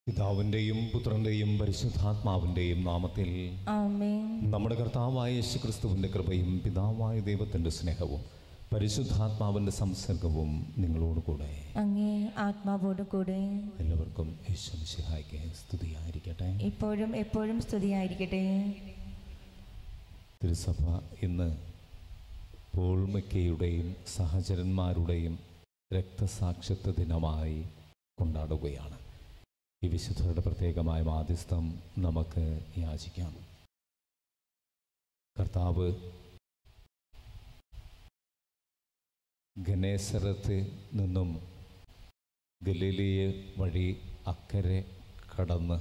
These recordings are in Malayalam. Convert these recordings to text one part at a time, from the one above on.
പിതാവിൻ്റെയും പുത്രൻ്റെയും പരിശുദ്ധാത്മാവിൻ്റെയും നാമത്തിൽ ആമേൻ നമ്മുടെ കർത്താവായ യേശുക്രിസ്തുവിൻ്റെ കൃപയും പിതാവായ ദൈവത്തിൻ്റെ സ്നേഹവും പരിശുദ്ധാത്മാവിൻ്റെ സംസർഗവും നിങ്ങളോടുകൂടെ അങ്ങേ ആത്മാവോട് കൂടെ എല്ലാവർക്കും യേശു മിശിഹായ്ക്ക് സ്തുതിയായിരിക്കട്ടെ ഇപ്പോഴും എപ്പോഴും സ്തുതിയായിരിക്കട്ടെ തിരുസഭ ഇന്ന് പോൾ മെക്കയുടെയും സഹചരന്മാരുടെയും രക്തസാക്ഷിത്വ ദിനമായി കൊണ്ടാടുകയാണ് ഈ വിശുദ്ധരുടെ പ്രത്യേകമായ മാധ്യസ്ഥം നമുക്ക് യാചിക്കാം കർത്താവ് ഗണേശരത്ത് നിന്നും ഗലീലിയ വഴി അക്കരെ കടന്ന്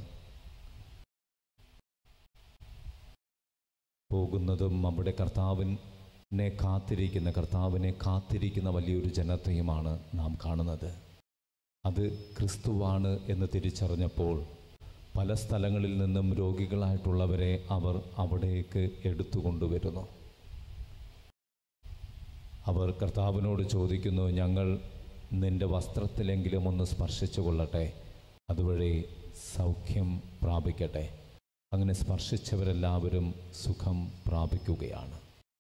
പോകുന്നതും നമ്മുടെ കർത്താവിനെ കാത്തിരിക്കുന്ന കർത്താവിനെ കാത്തിരിക്കുന്ന വലിയൊരു ജനത്തെയുമാണ് നാം കാണുന്നത് അത് ക്രിസ്തുവാണ് എന്ന് തിരിച്ചറിഞ്ഞപ്പോൾ പല സ്ഥലങ്ങളിൽ നിന്നും രോഗികളായിട്ടുള്ളവരെ അവർ അവിടേക്ക് എടുത്തുകൊണ്ടുവരുന്നു അവർ കർത്താവിനോട് ചോദിക്കുന്നു ഞങ്ങൾ നിന്റെ വസ്ത്രത്തിലെങ്കിലും ഒന്ന് സ്പർശിച്ചു കൊള്ളട്ടെ അതുവഴി സൗഖ്യം പ്രാപിക്കട്ടെ അങ്ങനെ സ്പർശിച്ചവരെല്ലാവരും സുഖം പ്രാപിക്കുകയാണ്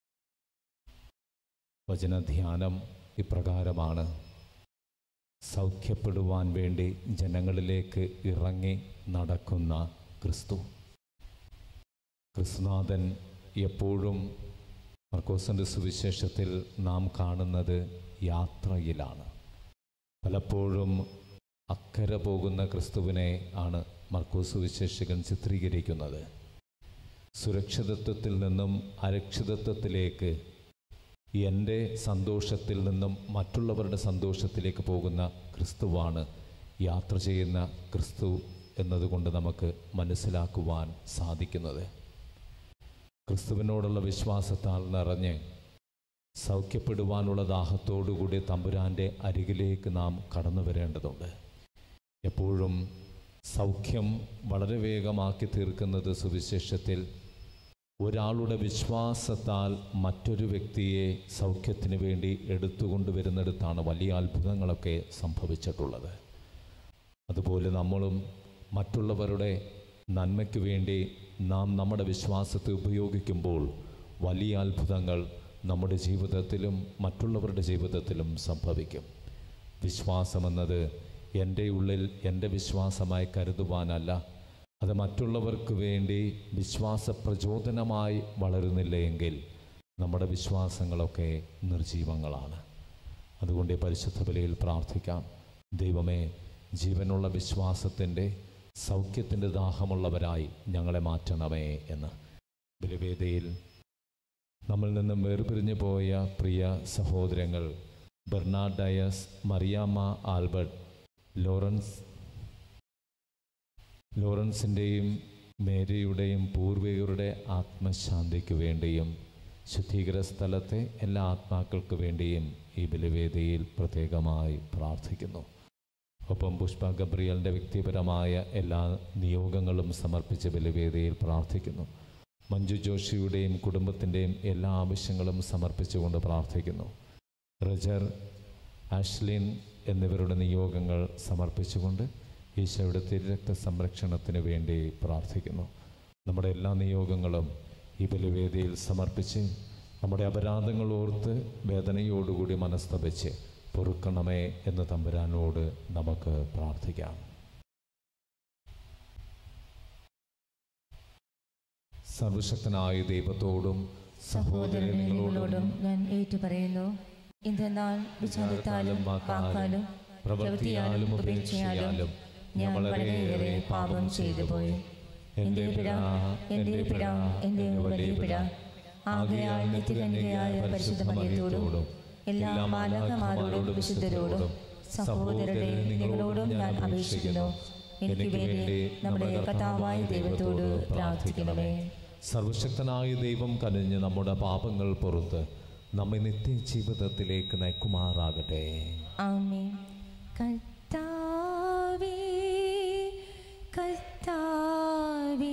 വചനധ്യാനം ഇപ്രകാരമാണ് സൗഖ്യപ്പെടുവാൻ വേണ്ടി ജനങ്ങളിലേക്ക് ഇറങ്ങി നടക്കുന്ന ക്രിസ്തു ക്രിസ്തുനാഥൻ എപ്പോഴും മർക്കോസിൻ്റെ സുവിശേഷത്തിൽ നാം കാണുന്നത് യാത്രയിലാണ് പലപ്പോഴും അക്കരെ പോകുന്ന ക്രിസ്തുവിനെ ആണ് മർക്കോസ് സുവിശേഷകൻ ചിത്രീകരിക്കുന്നത് സുരക്ഷിതത്വത്തിൽ നിന്നും അരക്ഷിതത്വത്തിലേക്ക് എൻ്റെ സന്തോഷത്തിൽ നിന്നും മറ്റുള്ളവരുടെ സന്തോഷത്തിലേക്ക് പോകുന്ന ക്രിസ്തുവാണ് യാത്ര ചെയ്യുന്ന ക്രിസ്തു എന്നതുകൊണ്ട് നമുക്ക് മനസ്സിലാക്കുവാൻ സാധിക്കുന്നത് ക്രിസ്തുവിനോടുള്ള വിശ്വാസത്താൽ നിറഞ്ഞ് സൗഖ്യപ്പെടുവാനുള്ള ദാഹത്തോടുകൂടി തമ്പുരാൻ്റെ അരികിലേക്ക് നാം കടന്നു വരേണ്ടതുണ്ട് എപ്പോഴും സൗഖ്യം വളരെ വേഗമാക്കി തീർക്കുന്നത് സുവിശേഷത്തിൽ ഒരാളുടെ വിശ്വാസത്താൽ മറ്റൊരു വ്യക്തിയെ സൗഖ്യത്തിന് വേണ്ടി എടുത്തുകൊണ്ടുവരുന്നിടത്താണ് വലിയ അത്ഭുതങ്ങളൊക്കെ സംഭവിച്ചിട്ടുള്ളത് അതുപോലെ നമ്മളും മറ്റുള്ളവരുടെ നന്മയ്ക്ക് വേണ്ടി നാം നമ്മുടെ വിശ്വാസത്തെ ഉപയോഗിക്കുമ്പോൾ വലിയ അത്ഭുതങ്ങൾ നമ്മുടെ ജീവിതത്തിലും മറ്റുള്ളവരുടെ ജീവിതത്തിലും സംഭവിക്കും വിശ്വാസമെന്നത് എൻ്റെ ഉള്ളിൽ എൻ്റെ വിശ്വാസമായി കരുതുവാനല്ല അത് മറ്റുള്ളവർക്ക് വേണ്ടി വിശ്വാസ പ്രചോദനമായി വളരുന്നില്ല എങ്കിൽ നമ്മുടെ വിശ്വാസങ്ങളൊക്കെ നിർജീവങ്ങളാണ് അതുകൊണ്ട് ഈ പരിശുദ്ധ ബലിയിൽ പ്രാർത്ഥിക്കാം ദൈവമേ ജീവനുള്ള വിശ്വാസത്തിൻ്റെ സൗഖ്യത്തിൻ്റെ ദാഹമുള്ളവരായി ഞങ്ങളെ മാറ്റണമേ എന്ന് ബലിവേദയിൽ നമ്മിൽ നിന്നും വേർപിരിഞ്ഞു പോയ പ്രിയ സഹോദരങ്ങൾ ബെർണാഡയസ് മറിയാമ്മ ആൽബർട്ട് ലോറൻസ് ലോറൻസിൻ്റെയും മേരിയുടെയും പൂർവികരുടെ ആത്മശാന്തിക്ക് വേണ്ടിയും ശുദ്ധീകര സ്ഥലത്തെ എല്ലാ ആത്മാക്കൾക്ക് വേണ്ടിയും ഈ ബലിവേദിയിൽ പ്രത്യേകമായി പ്രാർത്ഥിക്കുന്നു ഒപ്പം പുഷ്പ ഗബ്രിയലിൻ്റെ വ്യക്തിപരമായ എല്ലാ നിയോഗങ്ങളും സമർപ്പിച്ച് ബലിവേദിയിൽ പ്രാർത്ഥിക്കുന്നു മഞ്ജു ജോഷിയുടെയും കുടുംബത്തിൻ്റെയും എല്ലാ ആവശ്യങ്ങളും സമർപ്പിച്ചുകൊണ്ട് പ്രാർത്ഥിക്കുന്നു റജർ ആഷ്ലിൻ എന്നിവരുടെ നിയോഗങ്ങൾ സമർപ്പിച്ചുകൊണ്ട് ഈശോയുടെ തിരുരക്ത സംരക്ഷണത്തിന് വേണ്ടി പ്രാർത്ഥിക്കുന്നു നമ്മുടെ എല്ലാ നിയോഗങ്ങളും ഈ ബലിവേദിയിൽ സമർപ്പിച്ച് നമ്മുടെ അപരാധങ്ങൾ ഓർത്ത് വേദനയോടുകൂടി മനസ്തപിച്ച് പൊറുക്കണമേ എന്ന് തമ്പുരാനോട് നമുക്ക് പ്രാർത്ഥിക്കാം സർവശക്തനായ ദൈവത്തോടും സഹോദരൻ സഹോദരങ്ങളോടും ഞാൻ ഏറ്റുപറയുന്നു എന്തെന്നാൽ വിചാരത്താലും വാക്കാലും പ്രവൃത്തിയാലും ഉപേക്ഷയാലും ഞാൻ വളരെയേറെ പാപം ചെയ്തു പോയി എൻ്റെ പിഴ എൻ്റെ പിഴ എൻ്റെ വലിയ പിഴ ആകയാൽ നിത്യകന്യകയായ പരിശുദ്ധ മറിയത്തോടും എല്ലാ മാലകമാരോടും വിശുദ്ധരോടും സഹോദരരെ നിങ്ങളോടും ഞാൻ അപേക്ഷിക്കുന്നു എനിക്ക് വേണ്ടി നമ്മുടെ കഥാവായ ദൈവത്തോട് പ്രാർത്ഥിക്കണമേ സർവശക്തനായ ദൈവം കനിഞ്ഞ് നമ്മുടെ പാപങ്ങൾ പുറത്ത് നമ്മെ നിത്യജീവിതത്തിലേക്ക് നയിക്കുമാറാകട്ടെ ആമേൻ കർത്താവേ കർത്താവേ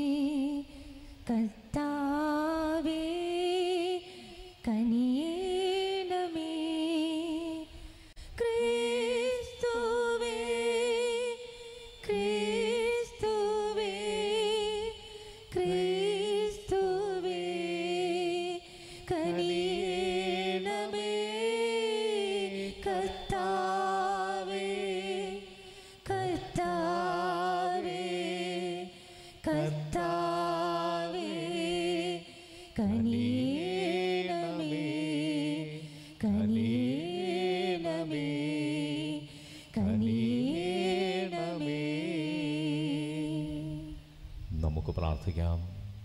കർത്താവേ കനിയേണമേ ക്രിസ്തുവേ ക്രിസ്തുവേ കനിയണമേ കനിയണമേ കനിയണമേ നമുക്ക് പ്രാർത്ഥിക്കാം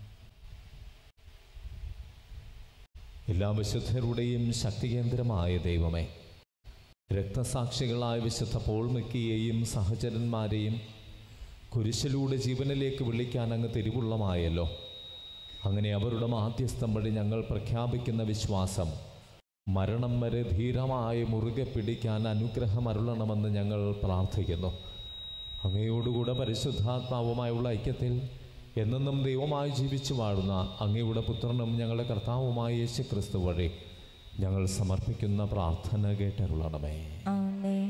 എല്ലാ വിശുദ്ധരുടെയും ശക്തികേന്ദ്രമായ ദൈവമേ രക്തസാക്ഷികളായ വിശുദ്ധ പോൾമിക്കിയെയും സഹചരന്മാരെയും കുരിശിലൂടെ ജീവനിലേക്ക് വിളിക്കാൻ അങ്ങ് തിരുവുള്ളമായല്ലോ അങ്ങനെ അവരുടെ മാധ്യസ്ഥം വഴി ഞങ്ങൾ പ്രഖ്യാപിക്കുന്ന വിശ്വാസം മരണം വരെ ധീരമായി മുറുകെ പിടിക്കാൻ അനുഗ്രഹം അരുളണമെന്ന് ഞങ്ങൾ പ്രാർത്ഥിക്കുന്നു അങ്ങയോടുകൂടെ പരിശുദ്ധാത്മാവുമായുള്ള ഐക്യത്തിൽ എന്നെന്നും ദൈവമായി ജീവിച്ചു വാഴുന്ന അങ്ങയുടെ പുത്രനും ഞങ്ങളുടെ കർത്താവുമായ യേശു ക്രിസ്തു വഴി ഞങ്ങൾ സമർപ്പിക്കുന്ന പ്രാർത്ഥന കേട്ടരുളണമേ ആമേൻ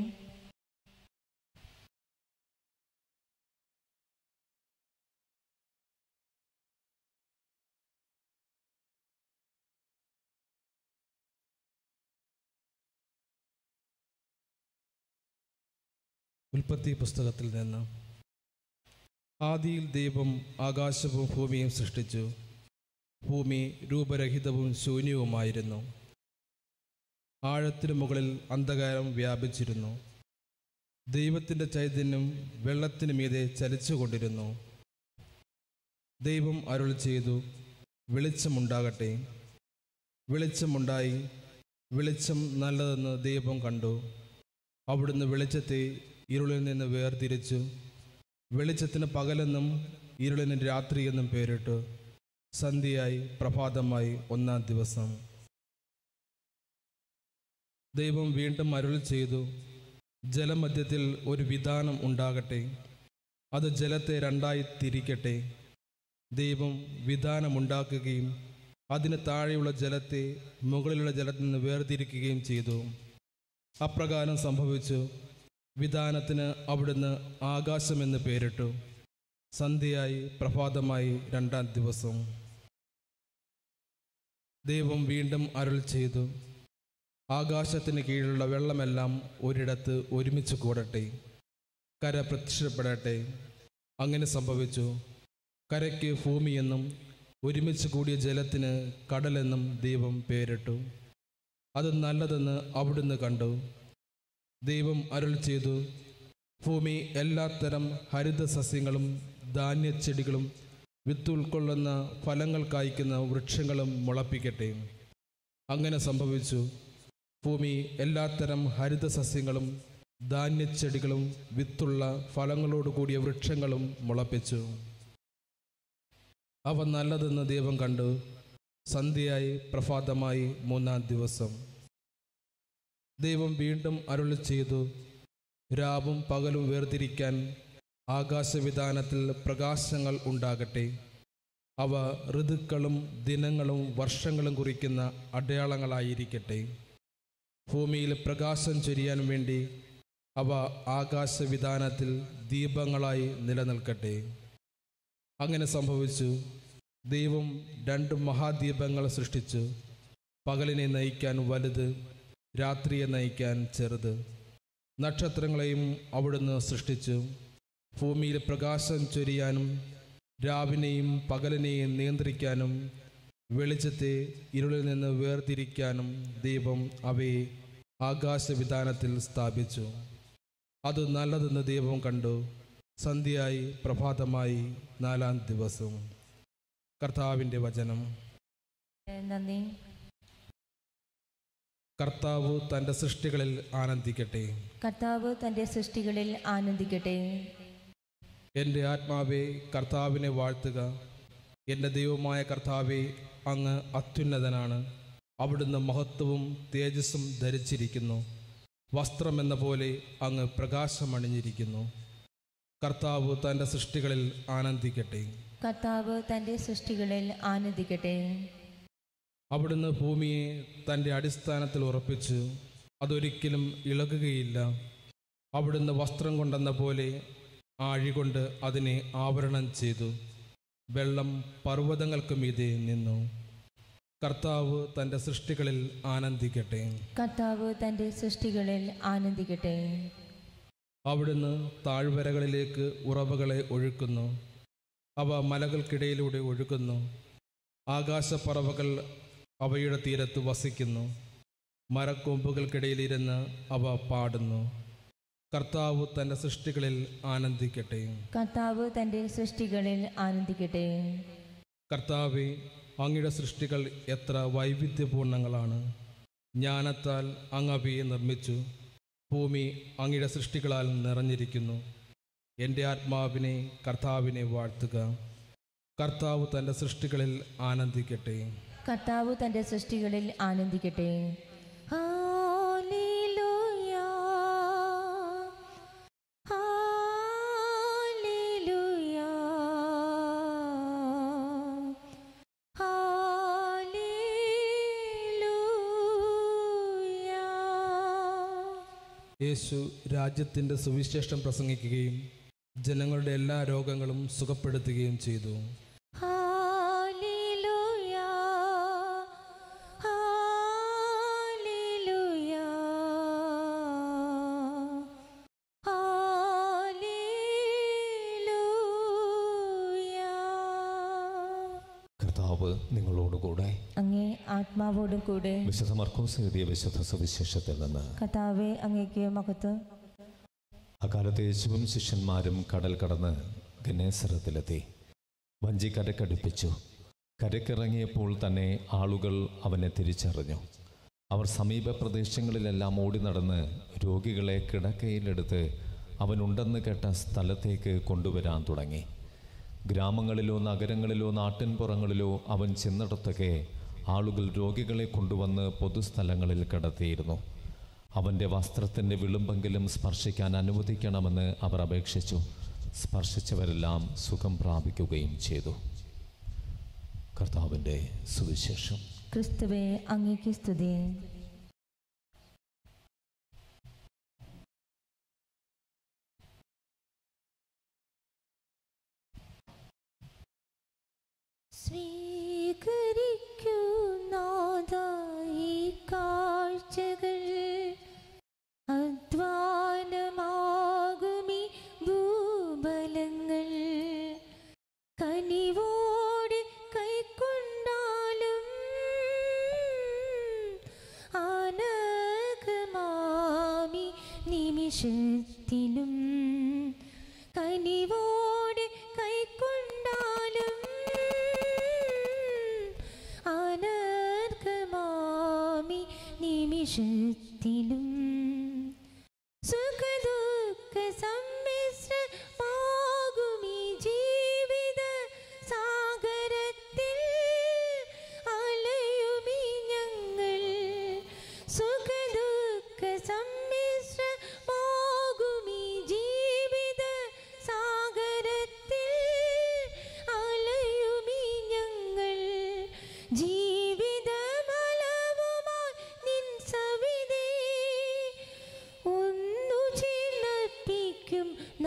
ഉൽപ്പത്തി പുസ്തകത്തിൽ നിന്ന് ആദിയിൽ ദൈവം ആകാശവും ഭൂമിയും സൃഷ്ടിച്ചു ഭൂമി രൂപരഹിതവും ശൂന്യവുമായിരുന്നു ആഴത്തിനു മുകളിൽ അന്ധകാരം വ്യാപിച്ചിരുന്നു ദൈവത്തിൻ്റെ ചൈതന്യം വെള്ളത്തിനു മീതെ ചലിച്ചുകൊണ്ടിരുന്നു ദൈവം അരുൾ ചെയ്തു വെളിച്ചമുണ്ടാകട്ടെ വെളിച്ചമുണ്ടായി വെളിച്ചം നല്ലതെന്ന് ദൈവം കണ്ടു അവിടുന്ന് വെളിച്ചത്തെ ഇരുളിൽ നിന്ന് വേർതിരിച്ചു വെളിച്ചത്തിന് പകലെന്നും ഇരുളിന് രാത്രിയെന്നും പേരിട്ടു സന്ധ്യയായി പ്രഭാതമായി ഒന്നാം ദിവസം ദൈവം വീണ്ടും അരുൾ ചെയ്തു ജലമധ്യത്തിൽ ഒരു വിധാനം ഉണ്ടാകട്ടെ അത് ജലത്തെ രണ്ടായി തിരിക്കട്ടെ ദൈവം വിധാനമുണ്ടാക്കുകയും അതിന് താഴെയുള്ള ജലത്തെ മുകളിലുള്ള ജലത്തിൽ നിന്ന് വേർതിരിക്കുകയും ചെയ്തു അപ്രകാരം സംഭവിച്ചു വിധാനത്തിന് അവിടുന്ന് ആകാശമെന്ന് പേരിട്ടു സന്ധ്യയായി പ്രഭാതമായി രണ്ടാം ദിവസം ദൈവം വീണ്ടും അരുൾ ചെയ്തു ആകാശത്തിന് കീഴിലുള്ള വെള്ളമെല്ലാം ഒരിടത്ത് ഒരുമിച്ച് കൂടട്ടെ കര പ്രത്യക്ഷപ്പെടട്ടെ അങ്ങനെ സംഭവിച്ചു കരയ്ക്ക് ഭൂമിയെന്നും ഒരുമിച്ച് കൂടിയ ജലത്തിന് കടലെന്നും ദൈവം പേരിട്ടു അത് നല്ലതെന്ന് അവിടുന്ന് കണ്ടു ദൈവം അരുൾ ചെയ്തു ഭൂമി എല്ലാത്തരം ഹരിത സസ്യങ്ങളും ധാന്യച്ചെടികളും വിത്ത് ഉൾക്കൊള്ളുന്ന ഫലങ്ങൾ കായ്ക്കുന്ന വൃക്ഷങ്ങളും മുളപ്പിക്കട്ടെ അങ്ങനെ സംഭവിച്ചു ഭൂമി എല്ലാത്തരം ഹരിത സസ്യങ്ങളും ധാന്യച്ചെടികളും വിത്തുള്ള ഫലങ്ങളോട് കൂടിയ വൃക്ഷങ്ങളും മുളപ്പിച്ചു അവ നല്ലതെന്ന് ദൈവം കണ്ടു സന്ധ്യയായി പ്രഭാതമായി മൂന്നാം ദിവസം ദൈവം വീണ്ടും അരുളി ചെയ്തു രാവും പകലും വേർതിരിക്കാൻ ആകാശവിധാനത്തിൽ പ്രകാശങ്ങൾ ഉണ്ടാകട്ടെ അവ ഋതുക്കളും ദിനങ്ങളും വർഷങ്ങളും കുറിക്കുന്ന അടയാളങ്ങളായിരിക്കട്ടെ ഭൂമിയിൽ പ്രകാശം ചൊരിയാൻ വേണ്ടി അവ ആകാശവിധാനത്തിൽ ദീപങ്ങളായി നിലനിൽക്കട്ടെ അങ്ങനെ സംഭവിച്ചു ദൈവം രണ്ട് മഹാദീപങ്ങൾ സൃഷ്ടിച്ചു പകലിനെ നയിക്കാൻ വലുത് രാത്രിയെ നയിക്കാൻ ചെറുത് നക്ഷത്രങ്ങളെയും അവിടുന്ന് സൃഷ്ടിച്ചു ഭൂമിയിൽ പ്രകാശം ചൊരിയാനും രാവിനെയും പകലിനെയും നിയന്ത്രിക്കാനും വെളിച്ചത്തെ ഇരുളിൽ നിന്ന് വേർതിരിക്കാനും ദൈവം അവയെ ആകാശവിധാനത്തിൽ സ്ഥാപിച്ചു അത് നല്ലതെന്ന് ദൈവം കണ്ടു സന്ധ്യയായി പ്രഭാതമായി നാലാം ദിവസം കർത്താവിൻ്റെ വചനം നന്ദി കർത്താവ് തൻ്റെ സൃഷ്ടികളിൽ ആനന്ദിക്കട്ടെ കർത്താവ് തൻ്റെ സൃഷ്ടികളിൽ ആനന്ദിക്കട്ടെ എൻ്റെ ആത്മാവെ കർത്താവിനെ വാഴ്ത്തുക എൻ്റെ ദൈവമായ കർത്താവെ അങ്ങ് അത്യുന്നതനാണ് അവിടുന്ന് മഹത്വവും തേജസ്സും ധരിച്ചിരിക്കുന്നു വസ്ത്രമെന്ന പോലെ അങ്ങ് പ്രകാശമണിഞ്ഞിരിക്കുന്നു കർത്താവ് തൻ്റെ സൃഷ്ടികളിൽ ആനന്ദിക്കട്ടെ കർത്താവ് തൻ്റെ സൃഷ്ടികളിൽ ആനന്ദിക്കട്ടെ അവിടുന്ന് ഭൂമിയെ തൻ്റെ അടിസ്ഥാനത്തിൽ ഉറപ്പിച്ചു അതൊരിക്കലും ഇളകുകയില്ല അവിടുന്ന് വസ്ത്രം കൊണ്ടെന്ന പോലെ ആഴികൊണ്ട് അതിനെ ആവരണം ചെയ്തു വെള്ളം പർവ്വതങ്ങൾക്ക് മീതെ നിന്നു കർത്താവ് തൻ്റെ സൃഷ്ടികളിൽ ആനന്ദിക്കട്ടെ കർത്താവ് തൻ്റെ സൃഷ്ടികളിൽ ആനന്ദിക്കട്ടെ അവിടുന്ന് താഴ്വരകളിലേക്ക് ഉറവകളെ ഒഴുക്കുന്നു അവ മലകൾക്കിടയിലൂടെ ഒഴുകുന്നു ആകാശപ്പറവകൾ അവയുടെ തീരത്ത് വസിക്കുന്നു മരക്കൊമ്പുകൾക്കിടയിലിരുന്ന് അവ പാടുന്നു കർത്താവ് തൻ്റെ സൃഷ്ടികളിൽ ആനന്ദിക്കട്ടെ കർത്താവ് തൻ്റെ സൃഷ്ടികളിൽ ആനന്ദിക്കട്ടെ കർത്താവെ അങ്ങയുടെ സൃഷ്ടികൾ എത്ര വൈവിധ്യപൂർണങ്ങളാണ് ജ്ഞാനത്താൽ അങ്ങ് അവയെ നിർമ്മിച്ചു ഭൂമി അങ്ങയുടെ സൃഷ്ടികളാൽ നിറഞ്ഞിരിക്കുന്നു എൻ്റെ ആത്മാവിനെ കർത്താവിനെ വാഴ്ത്തുക കർത്താവ് തൻ്റെ സൃഷ്ടികളിൽ ആനന്ദിക്കട്ടെ കർത്താവ് തൻ്റെ സൃഷ്ടികളിൽ ആനന്ദിക്കട്ടെ ഹല്ലേലൂയ. ഹല്ലേലൂയ. ഹല്ലേലൂയ. യേശു രാജ്യത്തിൻ്റെ സുവിശേഷം പ്രസംഗിക്കുകയും ജനങ്ങളുടെ എല്ലാ രോഗങ്ങളും സുഖപ്പെടുത്തുകയും ചെയ്തു ഹല്ലേലൂയ. ഹല്ലേലൂയ. ഹല്ലേലൂയ. കർത്താവ് നിങ്ങളോടുകൂടെ അങ്ങേ ആത്മാവോടും കൂടെ വിശുദ്ധ മർക്കോസ് എഴുതിയ വിശുദ്ധ സുവിശേഷത്തിൽ നിന്ന് കർത്താവെ അങ്ങേക്ക് മഹത്വം അക്കാലത്ത് യേശുവും ശിഷ്യന്മാരും കടൽ കടന്ന് ഗനേസരത്തിലെത്തി വഞ്ചി കരക്കടുപ്പിച്ചു കരക്കിറങ്ങിയപ്പോൾ തന്നെ ആളുകൾ അവനെ തിരിച്ചറിഞ്ഞു അവർ സമീപ പ്രദേശങ്ങളിലെല്ലാം ഓടി നടന്ന് രോഗികളെ കിടക്കയിലെടുത്ത് അവനുണ്ടെന്ന് കേട്ട സ്ഥലത്തേക്ക് കൊണ്ടുവരാൻ തുടങ്ങി ഗ്രാമങ്ങളിലോ നഗരങ്ങളിലോ നാട്ടിൻപുറങ്ങളിലോ അവൻ ചെന്നിടത്തൊക്കെ ആളുകൾ രോഗികളെ കൊണ്ടുവന്ന് പൊതുസ്ഥലങ്ങളിൽ കിടത്തിയിരുന്നു അവൻ്റെ വസ്ത്രത്തിൻ്റെ വിളുമ്പെങ്കിലും സ്പർശിക്കാൻ അനുവദിക്കണമെന്ന് അവർ അപേക്ഷിച്ചു സ്പർശിച്ചവരെല്ലാം സുഖം പ്രാപിക്കുകയും ചെയ്തു കർത്താവിൻ്റെ സുവിശേഷം ക്രിസ്തുവെ അങ്ങേക്ക് സ്തുതി സ്വീകരിക്കൂ നാഥായി കാഴ്ചകൾ അധ്വാനമാകുമി ഭൂബലങ്ങൾ കനിവോട് കൈക്കൊണ്ടാലും ആനകമാമി നിമിഷത്തിലും കനിവോട് കൈക്കൊണ്ടാലും അനർഘമാമി നിമിഷത്തിലും സുഖദുഃഖ സമ്മിശ്രമാകുമീ ജീവിത സാഗരത്തിൽ അലയുമീ ഞങ്ങൾ സുഖദുഃഖ സമ്മിശ്രമാകുമീ ജീവിത സാഗരത്തിൽ അലയുമീ ഞങ്ങൾ ജീവിതമലവുമായി നിൻ സവിധേ ഒന്നു ചേർന്നപ്പിക്കും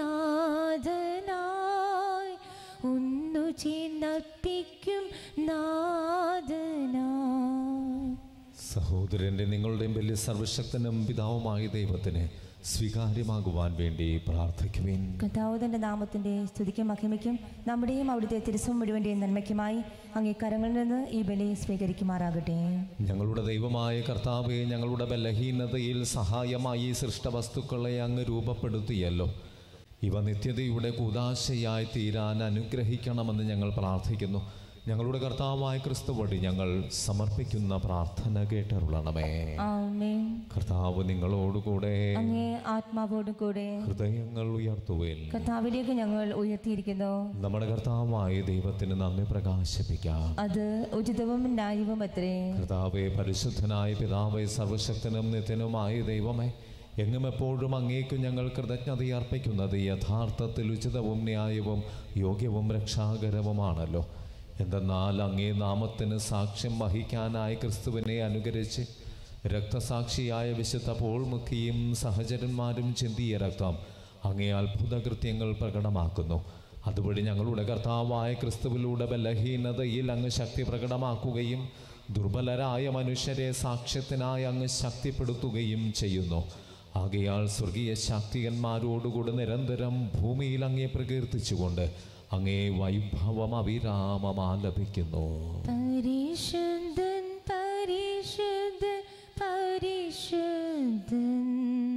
നാഥനായി ഒന്നു ചേർന്നപ്പിക്കും നാഥനായി സഹോദരൻ്റെ നിങ്ങളുടെയും വലിയ സർവശക്തനും പിതാവുമായ ദൈവത്തിന് സ്വീകാര്യമാകുവാൻ വേണ്ടി പ്രാർത്ഥിക്കുവിൻ കർത്താവ് തന്റെ നാമത്തിന്റെ സ്തുതിക്കും മഹിമയ്ക്കും നമ്മുടെയും അവിടുത്തെ തിരുസം മുഴുവൻ്റെയും നന്മയ്ക്കുമായി അങ്ങേ കരങ്ങളിൽ നിന്ന് ഈ ബലി സ്വീകരിക്കുമാറാകട്ടെ ഞങ്ങളുടെ ദൈവമായ കർത്താവെ ഞങ്ങളുടെ ബലഹീനതയിൽ സഹായമായി ഈ സൃഷ്ടവസ്തുക്കളെ അങ്ങ് രൂപപ്പെടുത്തിയല്ലോ ഇവ നിത്യതയുടെ കൂതാശയായി തീരാൻ അനുഗ്രഹിക്കണമെന്ന് ഞങ്ങൾ പ്രാർത്ഥിക്കുന്നു ഞങ്ങളുടെ കർത്താവായ ക്രിസ്തു വഴി ഞങ്ങൾ സമർപ്പിക്കുന്ന പ്രാർത്ഥന കേട്ടരുളണമേ ആമേൻ കർത്താവ് നിങ്ങളോടുകൂടെ അങ്ങേ ആത്മാവോടും കൂടെ ഹൃദയങ്ങൾ ഉയർത്തുവേൽ കർത്താവിലേക്ക് ഞങ്ങൾ ഉയർത്തിയിരിക്കുന്നു നമ്മുടെ കർത്താവായ ദൈവത്തിന് നന്ദി പ്രകാശിപ്പിക്കാം അത് ഉചിതവും ന്യായവും അത്രേ കർത്താവെ പരിശുദ്ധനായ പിതാവെ സർവശക്തനും നിത്യനുമായ ദൈവമേ എങ്ങും എപ്പോഴും അങ്ങേക്ക് ഞങ്ങൾ കൃതജ്ഞത അർപ്പിക്കുന്നത് യഥാർത്ഥത്തിൽ ഉചിതവും ന്യായവും യോഗ്യവും രക്ഷാകരവുമാണല്ലോ എന്തെന്നാൽ അങ്ങേ നാമത്തിന് സാക്ഷ്യം വഹിക്കാനായി ക്രിസ്തുവിനെ അനുകരിച്ച് രക്തസാക്ഷിയായ വിശുദ്ധ പോൾമുഖിയും സഹചരന്മാരും ചിന്തിയ രക്തം അങ്ങേ അത്ഭുത കൃത്യങ്ങൾ പ്രകടമാക്കുന്നു അതുവഴി ഞങ്ങളുടെ കർത്താവായ ക്രിസ്തുവിലൂടെ ബലഹീനതയിൽ അങ്ങ് ശക്തി പ്രകടമാക്കുകയും ദുർബലരായ മനുഷ്യരെ സാക്ഷ്യത്തിനായി അങ്ങ് ശക്തിപ്പെടുത്തുകയും ചെയ്യുന്നു ആകയാൽ സ്വർഗീയ ശാക്തികന്മാരോടുകൂടി നിരന്തരം ഭൂമിയിൽ അങ്ങേ പ്രകീർത്തിച്ചുകൊണ്ട് അങ്ങേ വൈഭവം അവിരാമം ആലപിക്കുന്നു പരിശുദ്ധൻ പരിശുദ്ധൻ പരിശുദ്ധൻ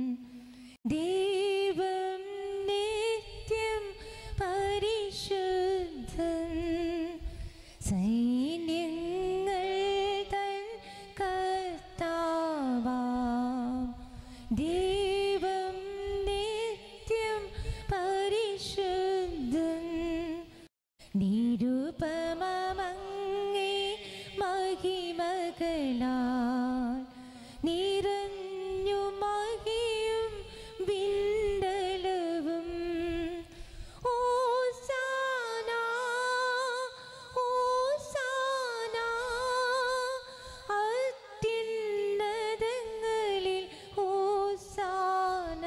ദൈവം നിത്യം പരിശുദ്ധൻ സൈന്യങ്ങൾ തൻ കർത്താവാം ദൈവം നിത്യം പരിശുദ്ധൻ നിരുപമങ്ങേ മഹിമകളാൽ നിറഞ്ഞു മഹിയും വിണ്ടലവും ഓസാന ഓസാന അത്യുന്നതങ്ങളിൽ ഓസാന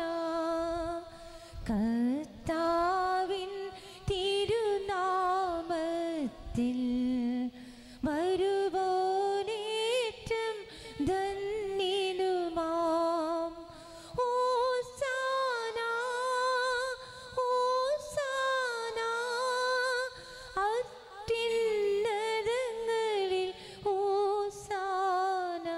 കർത്താവിൻ തിരുനാമത്തിൽ വരുവോനേറ്റം ധന്യനുമാം ഓസാന ഓസാന അത്യുന്നതങ്ങളിൽ ഓസാന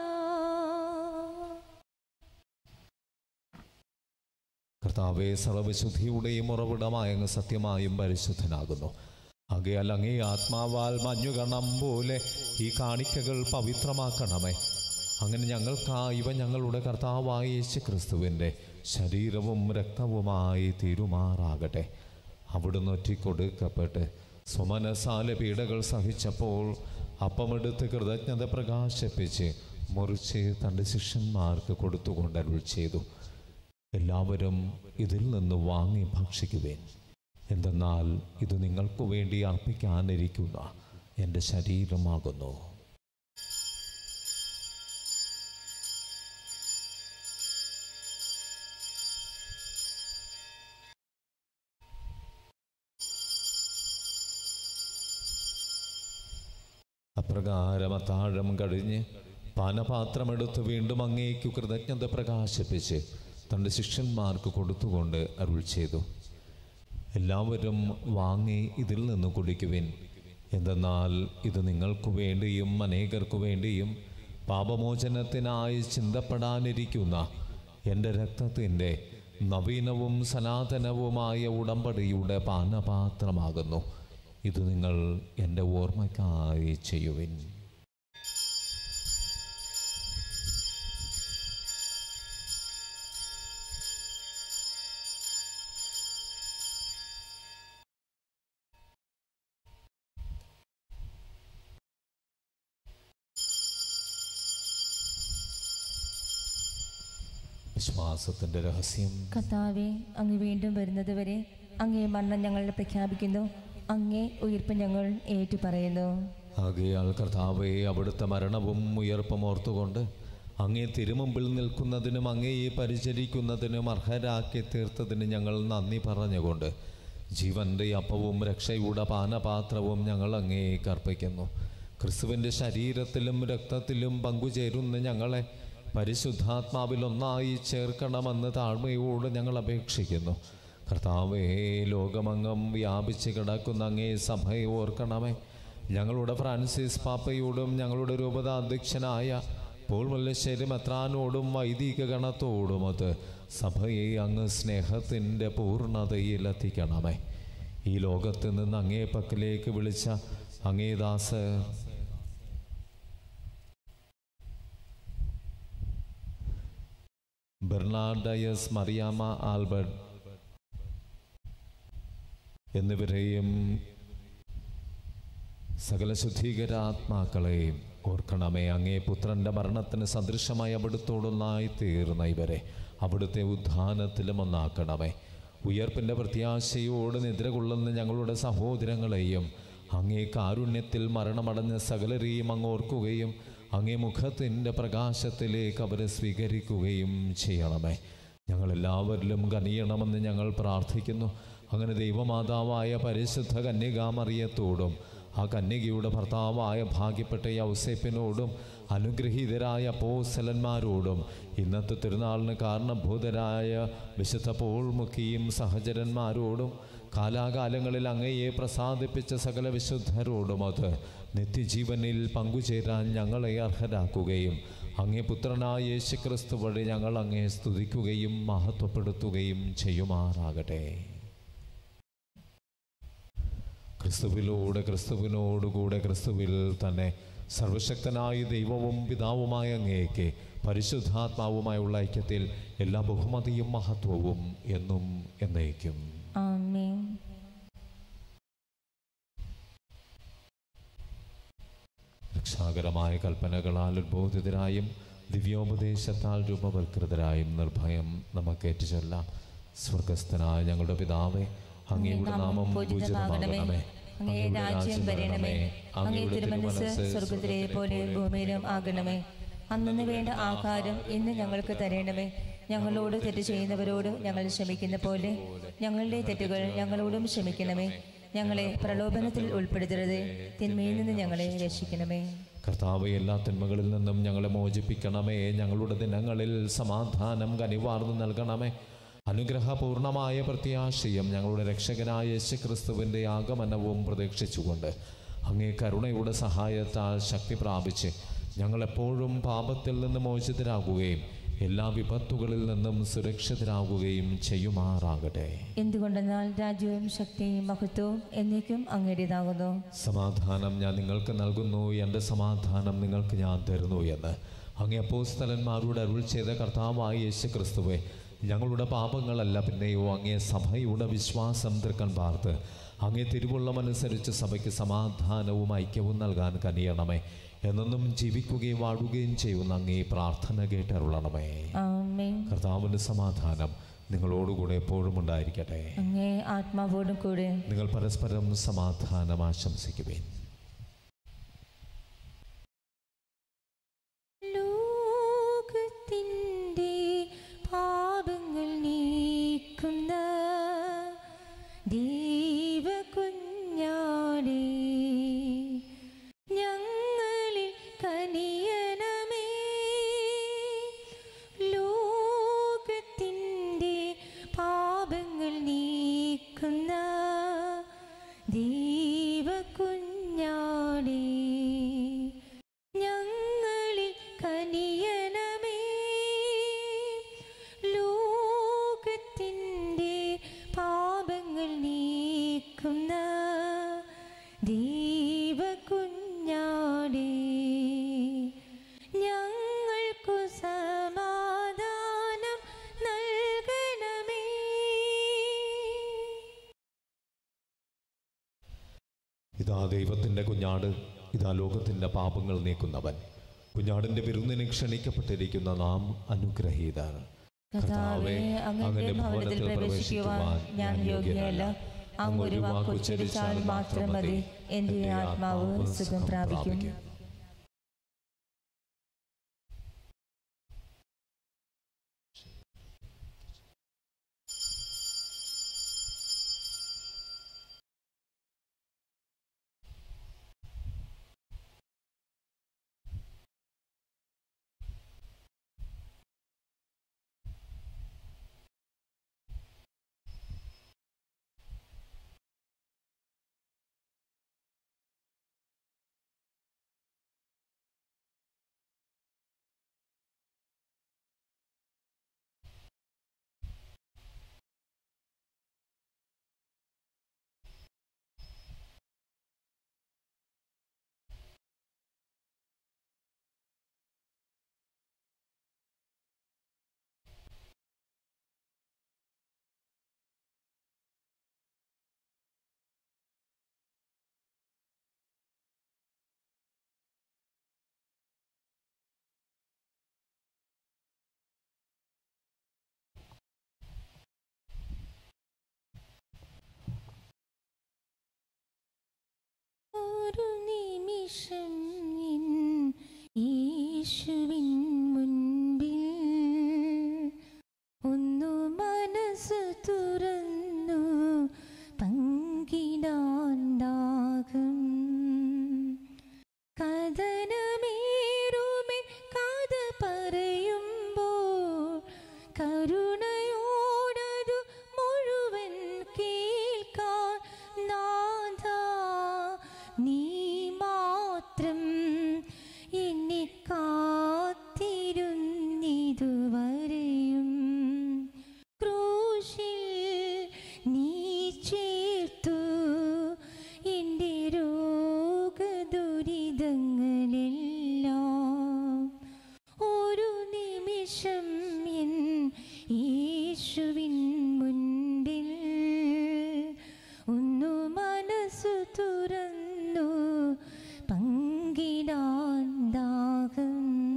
കർത്താവെ സർവശുദ്ധിയുടെയും ഉറവിടമായ അങ്ങ് സത്യമായും പരിശുദ്ധനാകുന്നു ആകയാൽ അങ്ങേ ആത്മാവാൽ മഞ്ഞുകണം പോലെ ഈ കാണിക്കകൾ പവിത്രമാക്കണമേ അങ്ങനെ ഞങ്ങൾക്കായി ഇവ ഞങ്ങളുടെ കർത്താവായ യേശു ക്രിസ്തുവിൻ്റെ ശരീരവും രക്തവുമായി തീരുമാറാകട്ടെ അവിടുന്ന് ഒറ്റിക്കൊടുക്കപ്പെട്ട് സ്വമനസാല പീഡകൾ സഹിച്ചപ്പോൾ അപ്പമെടുത്ത് കൃതജ്ഞത പ്രകാശിപ്പിച്ച് മുറിച്ച് തൻ്റെ ശിഷ്യന്മാർക്ക് കൊടുത്തുകൊണ്ട് അരുൾ ചെയ്തു എല്ലാവരും ഇതിൽ നിന്ന് വാങ്ങി ഭക്ഷിക്കുവേൻ എന്തെന്നാൽ ഇത് നിങ്ങൾക്ക് വേണ്ടി അർപ്പിക്കാനിരിക്കുന്ന എൻ്റെ ശരീരമാകുന്നു അപ്രകാരം അത്താഴം കഴിഞ്ഞ് പാനപാത്രമെടുത്ത് വീണ്ടും അങ്ങേക്കു കൃതജ്ഞത പ്രകാശിപ്പിച്ച് തൻ്റെ ശിഷ്യന്മാർക്ക് കൊടുത്തുകൊണ്ട് അരുൾ ചെയ്തു എല്ലാവരും വാങ്ങി ഇതിൽ നിന്ന് കുടിക്കുവിൻ എന്തെന്നാൽ ഇത് നിങ്ങൾക്കു വേണ്ടിയും അനേകർക്കു വേണ്ടിയും പാപമോചനത്തിനായി ചിന്തപ്പെടാനിരിക്കുന്ന എൻ്റെ രക്തത്തിൻ്റെ നവീനവും സനാതനവുമായ ഉടമ്പടിയുടെ പാനപാത്രമാകുന്നു ഇത് നിങ്ങൾ എൻ്റെ ഓർമ്മയ്ക്കായി ചെയ്യുവിൻ വിശ്വാസത്തിൻ്റെ രഹസ്യം കർത്താവെ അങ്ങ് വീണ്ടും വരുന്നത് വരെ അങ്ങേ മരണം ഞങ്ങൾ പ്രഖ്യാപിക്കുന്നു അങ്ങേ ഉയിർപ്പ് ഞങ്ങൾ ഏറ്റുപറയുന്നു ആകയാൽ കർത്താവെ അവിടുത്തെ മരണവും ഉയർപ്പും ഓർത്തുകൊണ്ട് അങ്ങേ തിരുമുമ്പിൽ നിൽക്കുന്നതിനും അങ്ങയെ പരിചരിക്കുന്നതിനും അർഹരാക്കി തീർത്തതിന് ഞങ്ങൾ നന്ദി പറഞ്ഞുകൊണ്ട് ജീവന്റെ അപ്പവും രക്ഷയുടെ പാനപാത്രവും ഞങ്ങൾ അങ്ങേക്ക് അർപ്പിക്കുന്നു ക്രിസ്തുവിൻ്റെ ശരീരത്തിലും രക്തത്തിലും പങ്കുചേരുന്ന ഞങ്ങളെ പരിശുദ്ധാത്മാവിൽ ഒന്നായി ചേർക്കണമെന്ന് താഴ്മയോട് ഞങ്ങൾ അപേക്ഷിക്കുന്നു കർത്താവേ ലോകമംഗം വ്യാപിച്ച് കിടക്കുന്ന അങ്ങേ സഭയെ ഓർക്കണമേ ഞങ്ങളുടെ ഫ്രാൻസിസ് പാപ്പയോടും ഞങ്ങളുടെ രൂപത അധ്യക്ഷനായ പോൾ മുല്ലശ്ശേരി മെത്രാനോടും വൈദിക ഗണത്തോടുമൊത്ത് സഭയെ അങ്ങ് സ്നേഹത്തിൻ്റെ പൂർണ്ണതയിൽ എത്തിക്കണമേ ഈ ലോകത്ത് നിന്ന് അങ്ങേ പക്കലേക്ക് വിളിച്ച അങ്ങേ ദാസ് ബെർണാഡയസ് മറിയാമ ആൽബർട്ട് എന്നിവരെയും സകല ശുദ്ധീകരാത്മാക്കളെയും ഓർക്കണമേ അങ്ങേ പുത്രന്റെ മരണത്തിന് സദൃശമായി അവിടുത്തോടൊന്നായി തീർന്ന ഇവരെ അവിടുത്തെ ഉദ്ധാനത്തിലും ഒന്നാക്കണമേ ഉയർപ്പിൻ്റെ പ്രത്യാശയോട് നിദ്ര കൊള്ളുന്ന ഞങ്ങളുടെ സഹോദരങ്ങളെയും അങ്ങേ കാരുണ്യത്തിൽ മരണമടഞ്ഞ സകലരെയും അങ്ങ് ഓർക്കുകയും അങ്ങേ മുഖത്തിൻ്റെ പ്രകാശത്തിലേക്ക് അവരെ സ്വീകരിക്കുകയും ചെയ്യണമേ ഞങ്ങളെല്ലാവരിലും കനിയണമെന്ന് ഞങ്ങൾ പ്രാർത്ഥിക്കുന്നു അങ്ങനെ ദൈവമാതാവായ പരിശുദ്ധ കന്യകാമറിയത്തോടും ആ കന്യകയുടെ ഭർത്താവായ ഭാഗ്യപ്പെട്ട യൗസേപ്പിനോടും അനുഗ്രഹീതരായ പോസലന്മാരോടും ഇന്നത്തെ തിരുനാളിന് കാരണഭൂതരായ വിശുദ്ധ പോൾമുഖിയും സഹചരന്മാരോടും കാലാകാലങ്ങളിൽ അങ്ങയെ പ്രസാദിപ്പിച്ച സകല വിശുദ്ധരോടും അത് നിത്യജീവനിൽ പങ്കുചേരാൻ ഞങ്ങളെ അർഹരാക്കുകയും അങ്ങേ പുത്രനായ യേശുക്രിസ്തു വഴി ഞങ്ങൾ അങ്ങയെ സ്തുതിക്കുകയും മഹത്വപ്പെടുത്തുകയും ചെയ്യുമാറാകട്ടെ ക്രിസ്തുവിലൂടെ ക്രിസ്തുവിനോടുകൂടെ ക്രിസ്തുവിൽ തന്നെ സർവശക്തനായ ദൈവവും പിതാവുമായ അങ്ങേക്ക് പരിശുദ്ധാത്മാവുമായുള്ള ഐക്യത്തിൽ എല്ലാ ബഹുമതിയും മഹത്വവും എന്നും എന്നേക്കും ആമേൻ രക്ഷാകരമായ കൽപ്പനകളാൽ ഉദ്ബോധിതരായും ദിവ്യോപദേശത്താൽ രൂപവൽകൃതരായും നിർഭയം നമുക്ക് ഏറ്റുചൊല്ലാം സ്വർഗസ്ഥനായ ഞങ്ങളുടെ പിതാവേ അങ്ങയുടെ നാമം പൂജിതമാകണമേ അങ്ങേ രാജ്യം വരണമേ അങ്ങേ തിരുമനസ് സ്വർഗത്തിലെ പോലെ ഭൂമിയിലും ആകണമേ അന്നു വേണ്ട ആഹാരം ഇന്ന് ഞങ്ങൾക്ക് തരണമേ ഞങ്ങളോട് തെറ്റ് ചെയ്യുന്നവരോട് ഞങ്ങൾ ക്ഷമിക്കുന്ന പോലെ ഞങ്ങളുടെ തെറ്റുകൾ ഞങ്ങളോടും ക്ഷമിക്കണമേ ഞങ്ങളെ പ്രലോഭനത്തിൽ ഉൾപ്പെടുത്തരുത് തിന്മയിൽ നിന്ന് ഞങ്ങളെ രക്ഷിക്കണമേ കർത്താവ് എല്ലാ തിന്മകളിൽ നിന്നും ഞങ്ങളെ മോചിപ്പിക്കണമേ ഞങ്ങളുടെ ദിനങ്ങളിൽ സമാധാനം കനിവാർന്നു നൽകണമേ അനുഗ്രഹപൂർണമായ പ്രത്യാശയും ഞങ്ങളുടെ രക്ഷകനായ യേശുക്രിസ്തുവിൻ്റെ ആഗമനവും പ്രതീക്ഷിച്ചുകൊണ്ട് അങ്ങേ കരുണയുടെ സഹായത്താൽ ശക്തി പ്രാപിച്ച് ഞങ്ങളെപ്പോഴും പാപത്തിൽ നിന്ന് മോചിതരാകുകയും എല്ലാ വിപത്തുകളിൽ നിന്നും സുരക്ഷിതരാകുകയും ചെയ്യുമാറാകട്ടെ എന്തുകൊണ്ടെന്നാൽ രാജ്യവും ശക്തിയും മഹത്വവും എന്നേക്കും അങ്ങേടേതാകുന്നു സമാധാനം ഞാൻ നിങ്ങൾക്ക് നൽകുന്നു എൻ്റെ സമാധാനം നിങ്ങൾക്ക് ഞാൻ തരുന്നു എന്ന് അങ്ങേ അപ്പോസ്തലന്മാരോട് അരുൾ ചെയ്ത കർത്താവായ യേശു ക്രിസ്തുവെ ഞങ്ങളുടെ പാപങ്ങളല്ല പിന്നെയോ അങ്ങേ സഭയുടെ വിശ്വാസം തൃക്കൺ പാർത്ത് അങ്ങേ തിരുവുള്ളമനുസരിച്ച് സഭയ്ക്ക് സമാധാനവും ഐക്യവും നൽകാൻ കനിയണമേ എന്നെന്നും ജീവിക്കുകയും വാഴുകയും ചെയ്യുന്ന അങ്ങേ പ്രാർത്ഥന കേട്ടരുളണമേ ആമേൻ കർത്താവിൻ്റെ സമാധാനം നിങ്ങളോടുകൂടെ എപ്പോഴും ഉണ്ടായിരിക്കട്ടെ അങ്ങേ ആത്മാവോടും കൂടെ നിങ്ങൾ പരസ്പരം സമാധാനം ആശംസിക്കുവേൻ ലോകത്തിൻ്റെ പാപങ്ങൾ നീക്കുന്ന ദൈവകുഞ്ഞാടേ ഞങ്ങളിൽ കനിയണമേ ലോകത്തിൻ്റെ പാപങ്ങൾ നീക്കുന്ന ദൈവകുഞ്ഞാടേ ഞങ്ങളിൽ കനിയണമേ ലോകത്തിൻ്റെ പാപങ്ങൾ നീക്കുന്ന ദൈവകുഞ്ഞാടേ ഞങ്ങൾക്കു സമാധാനം നൽകണമേ ഇതാ ദൈവത്തിൻ്റെ കുഞ്ഞാട് ഇതാ ലോകത്തിൻ്റെ പാപങ്ങൾ നീക്കുന്നവൻ കുഞ്ഞാടിൻ്റെ വിരുന്നിന് ക്ഷണിക്കപ്പെട്ടിരിക്കുന്ന നാം അനുഗ്രഹീതർ കർത്താവേ അങ്ങയുടെ ഭവനത്തിൽ പ്രവേശിക്കുവാൻ ഞാൻ യോഗ്യയല്ല അങ്ങ് ഒരു വാക്ക് ഉച്ചരിച്ചാൽ മാത്രം മതി എൻ്റെ ആത്മാവ് സുഖം പ്രാപിക്കും ഒരു നിമിഷം നിൻ യേശുവിൻ മുൻപിൽ ഒന്നു മനസ്സ് തുറന്നു പങ്കിടാൻ ദാഹം കഥനമേറുമേ കഥ പറയുമ്പോൾ കരുണയോടതു മുഴുവൻ കേൾക്കാം ദുരിതങ്ങളെല്ലാം ഒരു നിമിഷം എൻ യേശുവിൻ മുൻപിൽ ഒന്നു മനസ്സു തുറന്നു പങ്കിടാൻ ദാഹം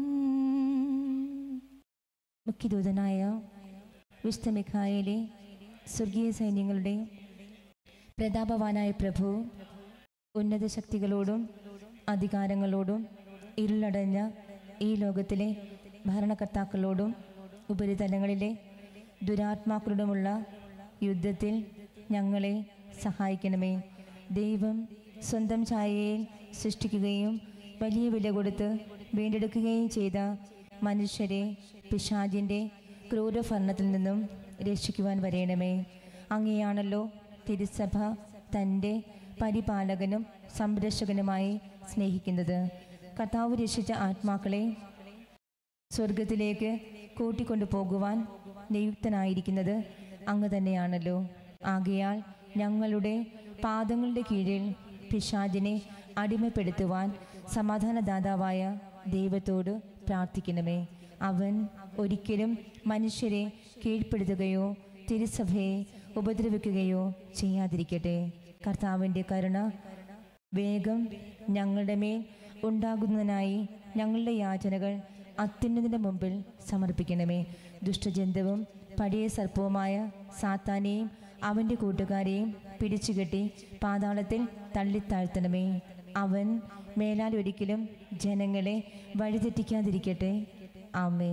മുഖ്യദൂതനായ വിശുദ്ധ മിഖായിലെ സ്വർഗീയ സൈന്യങ്ങളുടെ പ്രതാപവാനായ പ്രഭു ഉന്നത ശക്തികളോടും അധികാരങ്ങളോടും ഇരുളടഞ്ഞ ഈ ലോകത്തിലെ ഭരണകർത്താക്കളോടും ഉപരിതലങ്ങളിലെ ദുരാത്മാക്കളോടുമുള്ള യുദ്ധത്തിൽ ഞങ്ങളെ സഹായിക്കണമേ ദൈവം സ്വന്തം ഛായയിൽ സൃഷ്ടിക്കുകയും വലിയ വില കൊടുത്ത് വീണ്ടെടുക്കുകയും ചെയ്ത മനുഷ്യരെ പിശാചിൻ്റെ ക്രൂരഭരണത്തിൽ നിന്നും രക്ഷിക്കുവാൻ വരയണമേ അങ്ങനെയാണല്ലോ തിരുസഭ തൻ്റെ പരിപാലകനും സംരക്ഷകനുമായി സ്നേഹിക്കുന്നത് കർത്താവ് രക്ഷിച്ച ആത്മാക്കളെ സ്വർഗത്തിലേക്ക് കൂട്ടിക്കൊണ്ടു പോകുവാൻ നിയുക്തനായിരിക്കുന്നത് അങ്ങ് തന്നെയാണല്ലോ ആകയാൽ ഞങ്ങളുടെ പാദങ്ങളുടെ കീഴിൽ പിശാചിനെ അടിമപ്പെടുത്തുവാൻ സമാധാനദാതാവായ ദൈവത്തോട് പ്രാർത്ഥിക്കണമേ അവൻ ഒരിക്കലും മനുഷ്യരെ കീഴ്പ്പെടുത്തുകയോ തിരുസഭയെ ഉപദ്രവിക്കുകയോ ചെയ്യാതിരിക്കട്ടെ കർത്താവിൻ്റെ കരുണ വേഗം ഞങ്ങളുടെ മേൽ ഉണ്ടാകുന്നതിനായി ഞങ്ങളുടെ യാചനകൾ അത്യുന്നതിൻ്റെ മുമ്പിൽ സമർപ്പിക്കണമേ ദുഷ്ടജന്തുവും പടിയ സർപ്പവുമായ സാത്താനെയും അവൻ്റെ കൂട്ടുകാരെയും പിടിച്ചുകെട്ടി പാതാളത്തിൽ തള്ളിത്താഴ്ത്തണമേ അവൻ മേലാൽ ഒരിക്കലും ജനങ്ങളെ വഴിതെറ്റിക്കാതിരിക്കട്ടെ ആമേ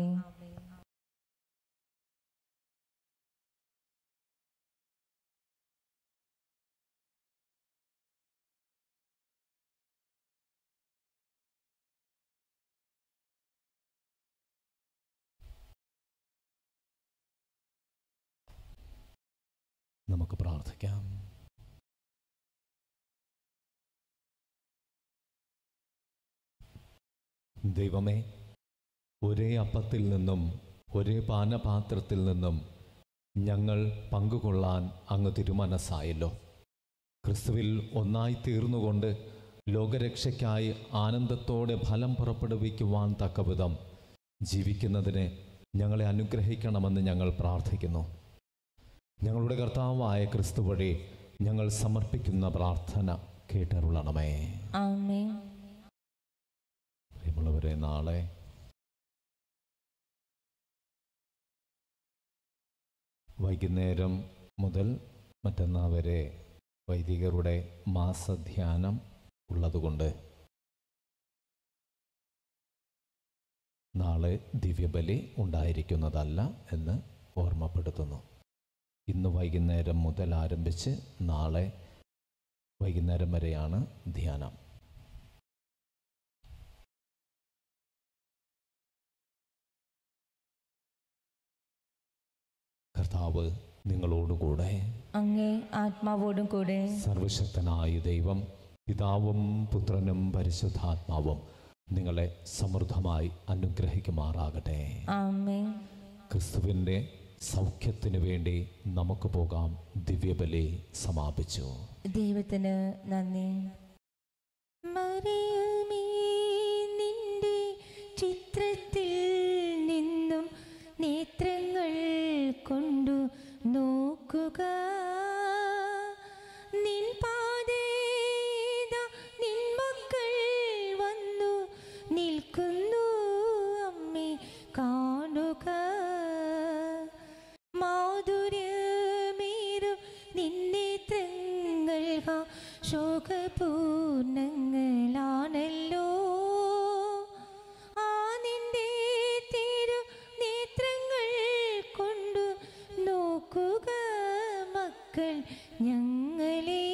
നമുക്ക് പ്രാർത്ഥിക്കാം ദൈവമേ ഒരേ അപ്പത്തിൽ നിന്നും ഒരേ പാനപാത്രത്തിൽ നിന്നും ഞങ്ങൾ പങ്കുകൊള്ളാൻ അങ്ങ് തിരുമനസ്സായല്ലോ ക്രിസ്തുവിൽ ഒന്നായി തീർന്നുകൊണ്ട് ലോകരക്ഷയ്ക്കായി ആനന്ദത്തോടെ ഫലം പുറപ്പെടുവിക്കുവാൻ തക്കവിധം ജീവിക്കുന്നതിന് ഞങ്ങളെ അനുഗ്രഹിക്കണമെന്ന് ഞങ്ങൾ പ്രാർത്ഥിക്കുന്നു ഞങ്ങളുടെ കർത്താവായ ക്രിസ്തു വഴി ഞങ്ങൾ സമർപ്പിക്കുന്ന പ്രാർത്ഥന കേട്ടരുളണമേ ആമേ പ്രിയമുള്ളവരെ നാളെ വൈകുന്നേരം മുതൽ മറ്റന്നാൾ വരെ വൈദികരുടെ മാസധ്യാനം ഉള്ളതുകൊണ്ട് നാളെ ദിവ്യബലി ഉണ്ടായിരിക്കുന്നതല്ല എന്ന് ഓർമ്മപ്പെടുത്തുന്നു ഇന്ന് വൈകുന്നേരം മുതൽ ആരംഭിച്ച് നാളെ വൈകുന്നേരം വരെയാണ് ധ്യാനം കർത്താവ് നിങ്ങളോടുകൂടെ അങ്ങേ ആത്മാവോടും കൂടെ സർവശക്തനായ ദൈവം പിതാവും പുത്രനും പരിശുദ്ധാത്മാവും നിങ്ങളെ സമൃദ്ധമായി അനുഗ്രഹിക്കുമാറാകട്ടെ ആമേ ക്രിസ്തുവിൻ്റെ സൗഖ്യത്തിനു വേണ്ടി നമുക്ക് പോകാം ദിവ്യബലി സമാപിച്ചു ദൈവത്തിന് നന്ദി മറിയമേ നിന്റെ ചിത്രത്തിൽ നിന്നും നേത്രങ്ങൾ കൊണ്ടു നോക്കുക നിൻ പാതേത നിൻ മക്കൾ വന്നു നിൽക്കുന്നു അമ്മേ കാണുക മാധുര്യമേറും നിന്നെ തങ്ങൾ ശോകപൂർണങ്ങളാണല്ലോ ആ നിന്റെ തിരു നേത്രങ്ങൾ കൊണ്ടു നോക്കുക മക്കൾ ഞങ്ങളെ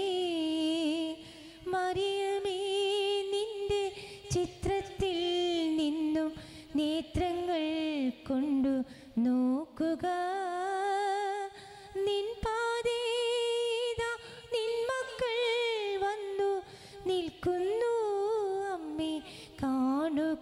മറിയമേ നിന്റെ ചിത്രത്തിൽ നിന്നും നേത്രങ്ങൾ കൊണ്ടു നോക്കുക നിൻ പാതേത നിൻ മക്കൾ വന്നു നിൽക്കുന്നു അമ്മേ കാണുക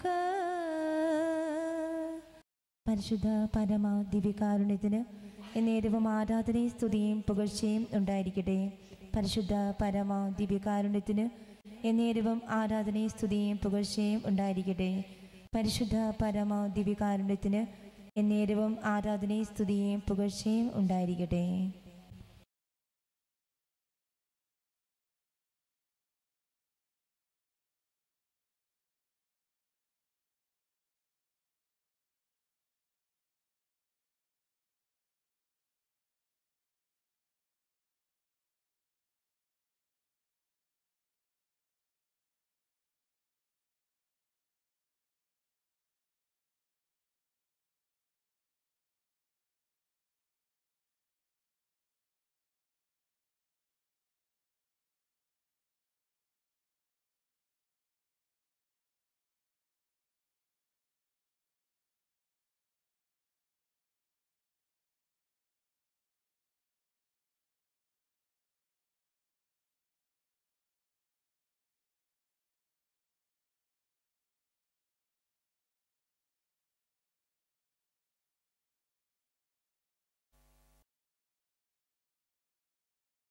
പരിശുദ്ധ പരമ ദിവ്യകാരുണ്യത്തിന് എന്നേരവും ആരാധനയും സ്തുതിയും പുകഴ്ചയും ഉണ്ടായിരിക്കട്ടെ പരിശുദ്ധ പരമ ദിവ്യകാരുണ്യത്തിന് എന്നേരവും ആരാധനയും സ്തുതിയും പുകഴ്ചയും ഉണ്ടായിരിക്കട്ടെ പരിശുദ്ധ പരമ ദിവികാരുണ്യത്തിന് എന്നേരവും ആരാധനയും സ്തുതിയും പുകഴ്ചയും ഉണ്ടായിരിക്കട്ടെ